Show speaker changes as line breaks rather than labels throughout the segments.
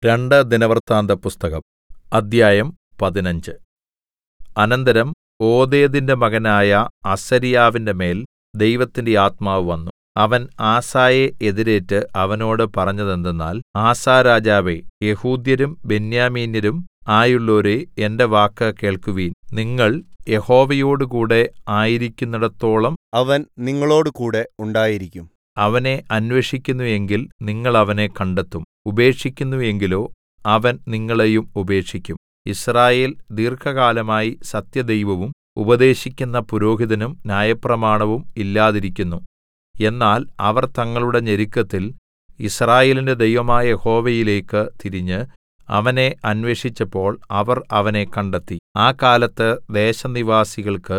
രണ്ട് ദിനവൃത്താന്തപുസ്തകം അദ്ധ്യായം പതിനഞ്ച് അനന്തരം ഓദേദിന്റെ മകനായ അസര്യാവിന്റെ മേൽ ദൈവത്തിന്റെ ആത്മാവ് വന്നു അവൻ ആസയെ എതിരേറ്റ് അവനോട് പറഞ്ഞതെന്തെന്നാൽ ആസാ രാജാവേ യെഹൂദ്യരും ബെന്യാമീന്യരും ആയുള്ളോരേ എന്റെ വാക്ക് കേൾക്കുവിൻ നിങ്ങൾ യഹോവയോടുകൂടെ ആയിരിക്കുന്നിടത്തോളം
അവൻ നിങ്ങളോടുകൂടെ ഉണ്ടായിരിക്കും
അവനെ അന്വേഷിക്കുന്നു എങ്കിൽ നിങ്ങൾ അവനെ കണ്ടെത്തും ഉപേക്ഷിക്കുന്നു എങ്കിലോ അവൻ നിങ്ങളെയും ഉപേക്ഷിക്കും യിസ്രായേൽ ദീർഘകാലമായി സത്യദൈവവും ഉപദേശിക്കുന്ന പുരോഹിതനും ന്യായപ്രമാണവും ഇല്ലാതിരിക്കുന്നു എന്നാൽ അവർ തങ്ങളുടെ ഞെരുക്കത്തിൽ യിസ്രായേലിന്റെ ദൈവമായ യഹോവയിലേക്ക് തിരിഞ്ഞ് അവനെ അന്വേഷിച്ചപ്പോൾ അവർ അവനെ കണ്ടെത്തി ആ കാലത്ത് ദേശനിവാസികൾക്ക്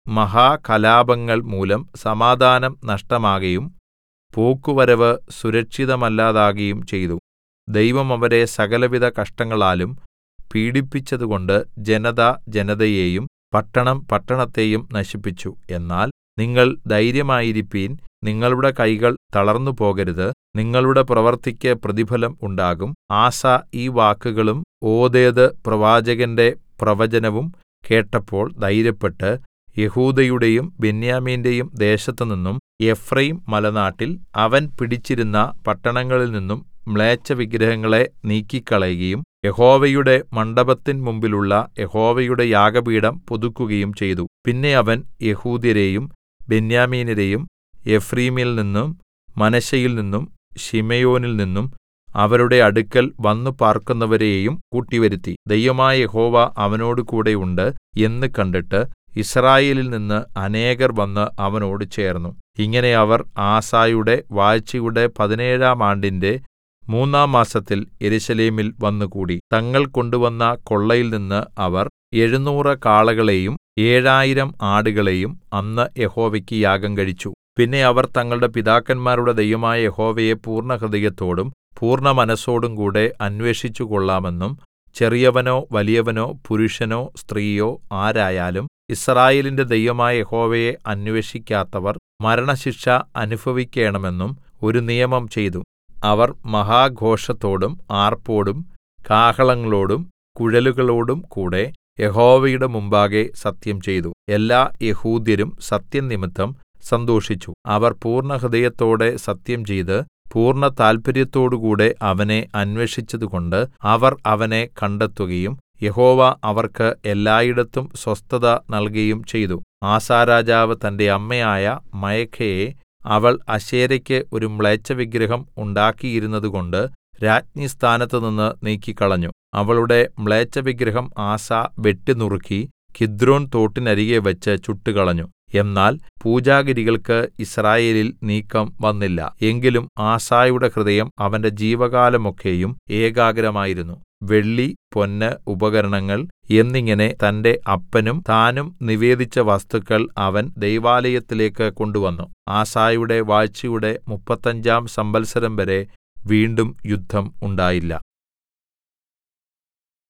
മഹാകലാപങ്ങൾ മൂലം സമാധാനം നഷ്ടമാകയും പോക്കുവരവ് സുരക്ഷിതമല്ലാതാകയും ചെയ്തു ദൈവം അവരെ സകലവിധ കഷ്ടങ്ങളാലും പീഡിപ്പിച്ചതുകൊണ്ട് ജനത ജനതയെയും പട്ടണം പട്ടണത്തെയും നശിപ്പിച്ചു എന്നാൽ നിങ്ങൾ ധൈര്യമായിരിപ്പിൻ നിങ്ങളുടെ കൈകൾ തളർന്നുപോകരുത് നിങ്ങളുടെ പ്രവൃത്തിക്ക് പ്രതിഫലം ഉണ്ടാകും ആസാ ഈ വാക്കുകളും ഓദേദ് പ്രവാചകന്റെ പ്രവചനവും കേട്ടപ്പോൾ ധൈര്യപ്പെട്ട് യെഹൂദയുടെയും ബെന്യാമീന്റെയും ദേശത്തുനിന്നും എഫ്രയീം മലനാട്ടിൽ അവൻ പിടിച്ചിരുന്ന പട്ടണങ്ങളിൽനിന്നും മ്ലേച്ഛവിഗ്രഹങ്ങളെ നീക്കിക്കളയുകയും യഹോവയുടെ മണ്ഡപത്തിൻ മുമ്പിലുള്ള യഹോവയുടെ യാഗപീഠം പുതുക്കുകയും ചെയ്തു പിന്നെ അവൻ യെഹൂദ്യരെയും ബെന്യാമീന്യരെയും എഫ്രയീമിൽ നിന്നും മനശ്ശെയിൽ നിന്നും ശിമെയോനിൽ നിന്നും അവരുടെ അടുക്കൽ വന്നു പാർക്കുന്നവരെയും കൂട്ടിവരുത്തി ദൈവമായ യഹോവ അവനോടുകൂടെ ഉണ്ട് എന്ന് കണ്ടിട്ട് യിസ്രായേലിൽ നിന്ന് അനേകർ വന്ന് അവനോട് ചേർന്നു ഇങ്ങനെ അവർ ആസായുടെ വാഴ്ചയുടെ പതിനേഴാം ആണ്ടിന്റെ മൂന്നാം മാസത്തിൽ യെരൂശലേമിൽ വന്നുകൂടി തങ്ങൾ കൊണ്ടുവന്ന കൊള്ളയിൽനിന്ന് അവർ എഴുനൂറ് കാളകളെയും ഏഴായിരം ആടുകളെയും അന്ന് യഹോവയ്ക്ക് യാഗം കഴിച്ചു പിന്നെ അവർ തങ്ങളുടെ പിതാക്കന്മാരുടെ ദൈവമായ യഹോവയെ പൂർണ്ണഹൃദയത്തോടും പൂർണ്ണമനസ്സോടും കൂടെ അന്വേഷിച്ചുകൊള്ളാമെന്നും ചെറിയവനോ വലിയവനോ പുരുഷനോ സ്ത്രീയോ ആരായാലും യിസ്രായേലിന്റെ ദൈവമായ യഹോവയെ അന്വേഷിക്കാത്തവർ മരണശിക്ഷ അനുഭവിക്കേണമെന്നും ഒരു നിയമം ചെയ്തു അവർ മഹാഘോഷത്തോടും ആർപ്പോടും കാഹളങ്ങളോടും കുഴലുകളോടും കൂടെ യഹോവയുടെ മുമ്പാകെ സത്യംചെയ്തു എല്ലാ യെഹൂദ്യരും സത്യംനിമിത്തം സന്തോഷിച്ചു അവർ പൂർണ്ണഹൃദയത്തോടെ സത്യംചെയ്ത് പൂർണ്ണ താല്പര്യത്തോടുകൂടെ അവനെ അന്വേഷിച്ചതുകൊണ്ട് അവർ അവനെ കണ്ടെത്തുകയും യഹോവ അവർക്ക് എല്ലായിടത്തും സ്വസ്ഥത നൽകുകയും ചെയ്തു ആസാ രാജാവ് തന്റെ അമ്മയായ മയഖയെ അവൾ അശേരയ്ക്ക് ഒരു മ്ലേച്ഛവിഗ്രഹം ഉണ്ടാക്കിയിരുന്നതുകൊണ്ട് രാജ്ഞിസ്ഥാനത്തുനിന്ന് നീക്കിക്കളഞ്ഞു അവളുടെ മ്ലേച്ഛവിഗ്രഹം ആസാ വെട്ടിനുറുക്കി കിദ്രോൻ തോട്ടിനരികെ വെച്ച് ചുട്ടുകളഞ്ഞു എന്നാൽ പൂജാഗിരികൾക്ക് യിസ്രായേലിൽ നീക്കം വന്നില്ല എങ്കിലും ആസായുടെ ഹൃദയം അവന്റെ ജീവകാലമൊക്കെയും ഏകാഗ്രമായിരുന്നു വെള്ളി പൊന്ന് ഉപകരണങ്ങൾ എന്നിങ്ങനെ തന്റെ അപ്പനും താനും നിവേദിച്ച വസ്തുക്കൾ അവൻ ദൈവാലയത്തിലേക്ക് കൊണ്ടുവന്നു ആസായുടെ വാഴ്ചയുടെ മുപ്പത്തഞ്ചാം സംവത്സരം വരെ വീണ്ടും യുദ്ധം ഉണ്ടായില്ല